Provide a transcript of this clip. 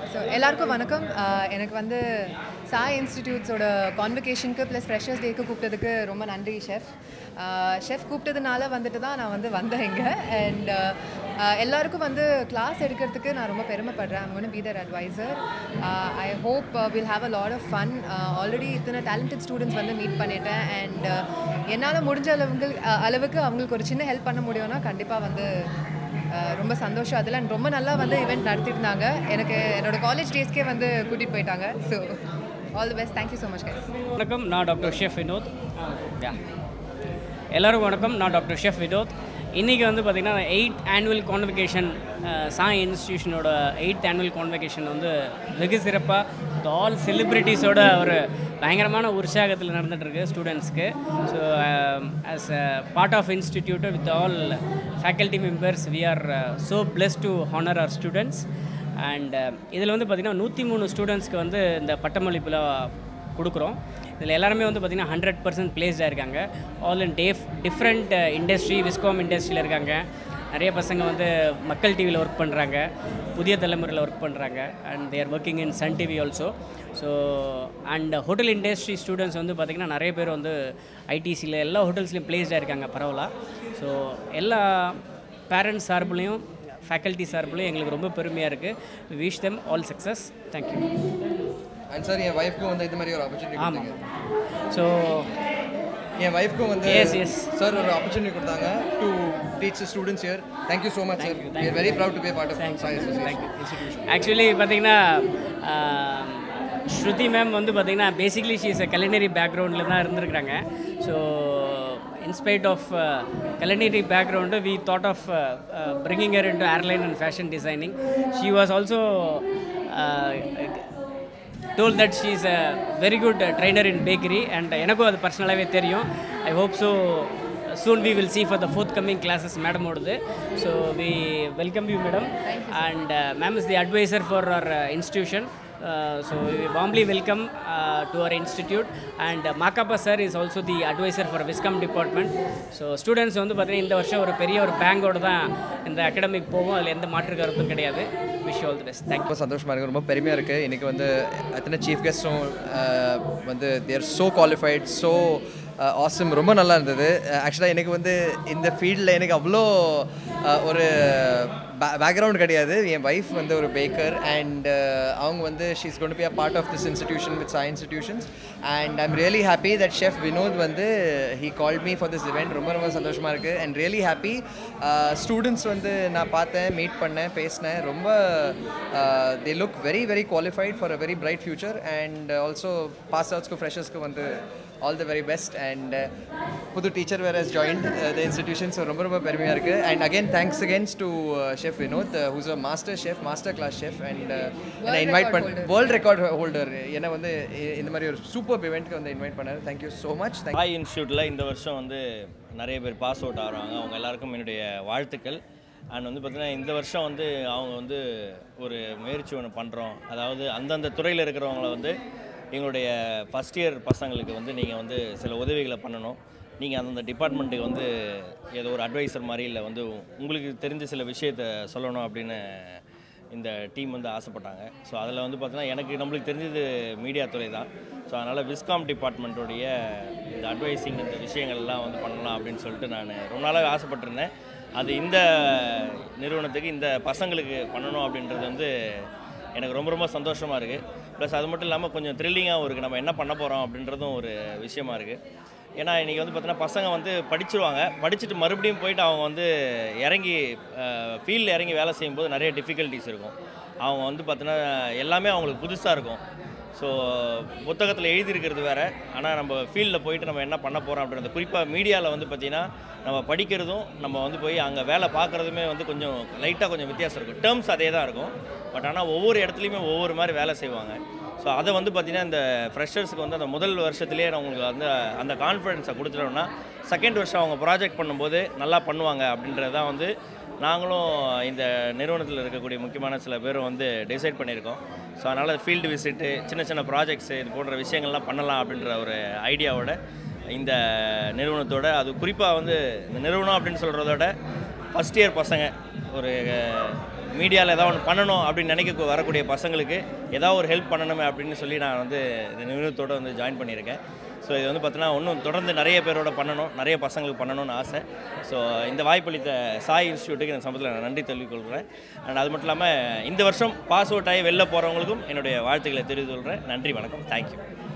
So எல்லாருக்கும் வணக்கம் ஆஹ் எனக்கு வந்து சாய் இன்ஸ்டிடியூட்ஸோட கான்வெகேஷனுக்கு ப்ளஸ் ஃப்ரெஷர்ஸ் டேக்கு கூப்பிட்டதுக்கு ரொம்ப நன்றி ஷெஃப் ஷெஃப் கூப்பிட்டதுனால வந்துட்டு தான் நான் வந்து வந்தேன் இங்கே அண்ட் எல்லாருக்கும் வந்து கிளாஸ் எடுக்கிறதுக்கு நான் ரொம்ப பெருமைப்படுறேன் I'm going to be their advisor I hope will have a lot of fun already இத்தனை டேலண்டட் ஸ்டூடெண்ட்ஸ் வந்து மீட் பண்ணிட்டேன் அண்ட் என்னால் முடிஞ்ச அளவுக்கு அளவுக்கு அவங்களுக்கு ஒரு சின்ன ஹெல்ப் பண்ண முடியும்னா கண்டிப்பாக வந்து அஹ் ரொம்ப சந்தோஷம் அதில் அண்ட் ரொம்ப நல்லா வந்து ஈவெண்ட் நடத்திருந்தாங்க எனக்கு என்னோட காலேஜ் டேஸ்க்கே வந்து கூட்டிகிட்டு போயிட்டாங்க so all the best thank you so much guys வணக்கம் நான் டாக்டர் ஷெஃப் வினோத் யா எல்லாருக்கும் வணக்கம் நான் டாக்டர் ஷெஃப் வினோத் இன்றைக்கி வந்து பார்த்திங்கன்னா எயிட் ஆனுவல் கான்வெகேஷன் சாய் இன்ஸ்டியூஷனோட எயிட் ஆனுவல் கான்வெகேஷன் வந்து வெகு சிறப்பாக ஆல் செலிப்ரிட்டிஸோட ஒரு பயங்கரமான உற்சாகத்தில் நடந்துகிட்ருக்கு ஸ்டூடெண்ட்ஸ்க்கு so as a part of institute with all faculty members we are so pleased to honour our students and இதில் வந்து பார்த்திங்கன்னா நூற்றி மூணு ஸ்டூடெண்ட்ஸ்க்கு வந்து இந்த பட்டமளிப்பில் கொடுக்குறோம் இதில் எல்லாருமே வந்து பார்த்திங்கன்னா ஹண்ட்ரட் பர்சன்ட் பிளேஸ்டாக இருக்காங்க all in diff different industry Viscom இண்டஸ்ட்ரியில் இருக்காங்க நிறைய பசங்க வந்து மக்கள் டிவியில் ஒர்க் பண்ணுறாங்க புதிய தலைமுறையில் ஒர்க் பண்ணுறாங்க and they're working in Sun TV also so and hotel industry students வந்து பார்த்திங்கன்னா நிறைய பேர் வந்து ஐடிசியில் எல்லா ஹோட்டல்ஸ்லையும் பிளேஸ்டாக இருக்காங்க பரவலாக ஸோ எல்லா பேரண்ட்ஸ் சார்புலையும் ஃபேக்கல்ட்டி சார்புலையும் எங்களுக்கு ரொம்ப பெருமையாக இருக்குது wish them all success thank you and sir என் ஒய்ஃப்க்கும் வந்து இது மாதிரி ஒரு ஆப்பர்ச்சுனிட்டி ஆமாம் கொடுத்தாங்க ஸோ என் ஒய்ஃப்க்கும் வந்து Yes, yes. சார் ஒரு ஆப்பர்ச்சுனிட்டி கொடுத்தாங்க to teach students here thank you so much sir we are very proud to be part of Sai association institution actually பார்த்தீங்கன்னா ஸ்ருதி மேம் வந்து பார்த்தீங்கன்னா பேசிக்லி ஷீஸ் அ கலினரி பேக்ரவுண்டில் தான் இருந்திருக்கிறாங்க so in spite of culinary background we thought of bringing her into airline and fashion designing she was also told that she is a very good trainer in bakery and எனக்கும் அது பர்சனலாகவே தெரியும் I hope so soon we will see for the forthcoming classes மேடமோடது so we welcome you madam and ma'am is the advisor for our institution so warmly welcome to our institute and Ma Ka Pa sir is also the advisor for Viscom department so students வந்து பார்த்தீங்கன்னா இந்த வருஷம் ஒரு பெரிய ஒரு பேங்கோடு தான் இந்த அகாடமிக் போகும் அதில் எந்த மாற்று கருத்தும் கிடையாது wish all the best thank ரொம்ப சந்தோஷமாக இருக்குது ரொம்ப பெருமையாக இருக்குது இன்றைக்கி வந்து அத்தனை சீஃப் கெஸ்ட்டும் வந்து there so qualified so awesome ரொம்ப நல்லா இருந்தது ஆக்சுவலாக எனக்கு வந்து இந்த ஃபீல்டில் எனக்கு அவ்வளோ அஹ், ஒரு பேக்ரவுண்ட் கிடையாது என் ஒய்ஃப் வந்து ஒரு பேக்கர் அண்ட் அவங்க வந்து ஷீஸ் கொண்டு போய் part of this institution with Sai institutions and I'm really happy that chef Vinod வந்து he called me for this event ரொம்ப ரொம்ப சந்தோஷமாக இருக்குது அண்ட் ரியலி ஹாப்பி ஸ்டூடெண்ட்ஸ் வந்து நான் பார்த்தேன் மீட் பண்ணேன் பேசினேன் ரொம்ப they look very very qualified for a very bright future and also pass அவுட்ஸ்க்கு ஃப்ரெஷர்ஸ்க்கு வந்து all the very best and புது teacher where has joined the institution so ரொம்ப ரொம்ப பெருமையாக இருக்குது அண்ட் அகைன் தேங்க்ஸ் அகேன்ஸ் to chef Vinod who's a master chef master class chef and என்னை இன்வைட் பண்ண வேர்ல்ட் ரெக்கார்ட் ஹோல்டர் என்னை வந்து இ- இந்த மாதிரி ஒரு சூப்பர் இவெண்ட்க்கு வந்து இன்வைட் பண்ணார் thank you so much thank Sai இன்ஸ்டியூட்டில் இந்த வருஷம் வந்து நிறைய பேர் பாஸ் அவுட் ஆகிறாங்க அவங்க எல்லாருக்கும் என்னுடைய வாழ்த்துக்கள் அண்ட் வந்து பார்த்திங்கன்னா இந்த வருஷம் வந்து அவங்க வந்து ஒரு முயற்சி ஒன்று பண்ணுறோம் அதாவது அந்தந்த துறையில் இருக்கிறவங்கள வந்து எங்களுடைய ஃபஸ்ட் இயர் பசங்களுக்கு வந்து நீங்கள் வந்து சில உதவிகளை பண்ணணும் நீங்கள் அந்தந்த டிபார்ட்மெண்ட்டுக்கு வந்து ஏதோ ஒரு அட்வைசர் மாதிரி இல்லை வந்து உங்களுக்கு தெரிஞ்ச சில விஷயத்த சொல்லணும் அப்படின்னு இந்த டீம் வந்து ஆசைப்பட்டாங்க ஸோ அதில் வந்து பார்த்தீங்கன்னா எனக்கு நம்மளுக்கு தெரிஞ்சது மீடியா துறை தான் ஸோ அதனால் விஸ்காம் டிபார்ட்மெண்ட்டுடைய இந்த அட்வைசிங் இந்த விஷயங்கள்லாம் வந்து பண்ணலாம் அப்படின்னு சொல்லிட்டு நான் ரொம்ப நாளாக ஆசைப்பட்டிருந்தேன் அது இந்த நிறுவனத்துக்கு இந்த பசங்களுக்கு பண்ணணும் அப்படின்றது வந்து எனக்கு ரொம்ப ரொம்ப சந்தோஷமாக இருக்குது ப்ளஸ் அது மட்டும் இல்லாமல் கொஞ்சம் த்ரில்லிங்காகவும் இருக்குது நம்ம என்ன பண்ண போகிறோம் அப்படின்றதும் ஒரு விஷயமா இருக்குது ஏன்னா இன்றைக்கி வந்து பார்த்தீங்கன்னா பசங்க வந்து படிச்சிருவாங்க படிச்சுட்டு மறுபடியும் போயிட்டு அவங்க வந்து இறங்கி ஃபீல்டில் இறங்கி வேலை செய்யும்போது நிறைய டிஃபிகல்ட்டிஸ் இருக்கும் அவங்க வந்து பார்த்தீங்கன்னா எல்லாமே அவங்களுக்கு புதுசாக இருக்கும் ஸோ புத்தகத்தில் எழுதியிருக்கிறது வேறு ஆனால் நம்ம ஃபீல்டில் போயிட்டு நம்ம என்ன பண்ண போகிறோம் அப்படின்றது குறிப்பாக மீடியாவில் வந்து பார்த்திங்கன்னா நம்ம படிக்கிறதும் நம்ம வந்து போய் அங்கே வேலை பார்க்குறதுமே வந்து கொஞ்சம் லைட்டாக கொஞ்சம் வித்தியாசம் இருக்கும் டேர்ம்ஸ் அதே தான் இருக்கும் பட் ஆனால் ஒவ்வொரு இடத்துலையுமே ஒவ்வொரு மாதிரி வேலை செய்வாங்க ஸோ அதை வந்து பார்த்திங்கன்னா இந்த ஃப்ரெஷர்ஸுக்கு வந்து அந்த முதல் வருஷத்துலேயே அவங்களுக்கு வந்து அந்த கான்ஃபிடென்ஸை கொடுத்துட்டோம்னா செகண்ட் வருஷம் அவங்க ப்ராஜெக்ட் பண்ணும்போது நல்லா பண்ணுவாங்க அப்படின்றது தான் வந்து நாங்களும் இந்த நிறுவனத்தில் இருக்கக்கூடிய முக்கியமான சில பேரும் வந்து டிசைட் பண்ணியிருக்கோம் ஸோ அதனால் ஃபீல்டு விசிட்டு சின்ன சின்ன ப்ராஜெக்ட்ஸு இது போன்ற விஷயங்கள்லாம் பண்ணலாம் அப்படின்ற ஒரு ஐடியாவோட இந்த நிறுவனத்தோட அது குறிப்பாக வந்து இந்த நிறுவனம் அப்படின்னு சொல்கிறதோட ஃபஸ்ட் இயர் பசங்க ஒரு மீடியாவில் ஏதாவது ஒன்று பண்ணணும் அப்படின்னு நினைக்க வரக்கூடிய பசங்களுக்கு ஏதாவது ஒரு ஹெல்ப் பண்ணணுமே அப்படின்னு சொல்லி நான் வந்து இந்த நிறுவனத்தோடு வந்து ஜாயின் பண்ணியிருக்கேன் ஸோ இது வந்து பார்த்தீங்கன்னா இன்னும் தொடர்ந்து நிறைய பேரோட பண்ணணும் நிறைய பசங்களுக்கு பண்ணணும்னு ஆசை ஸோ இந்த வாய்ப்பளித்த சாய் இன்ஸ்டியூட்டுக்கு இந்த சமயத்தில் நான் நன்றி தெரிவித்துக் கொள்கிறேன் அண்ட் அது மட்டும் இல்லாமல் இந்த வருஷம் பாஸ் அவுட் ஆகி வெளில போகிறவங்களுக்கும் என்னுடைய வாழ்த்துக்களை தெரிவித்துக் கொள்கிறேன் நன்றி வணக்கம் தேங்க்யூ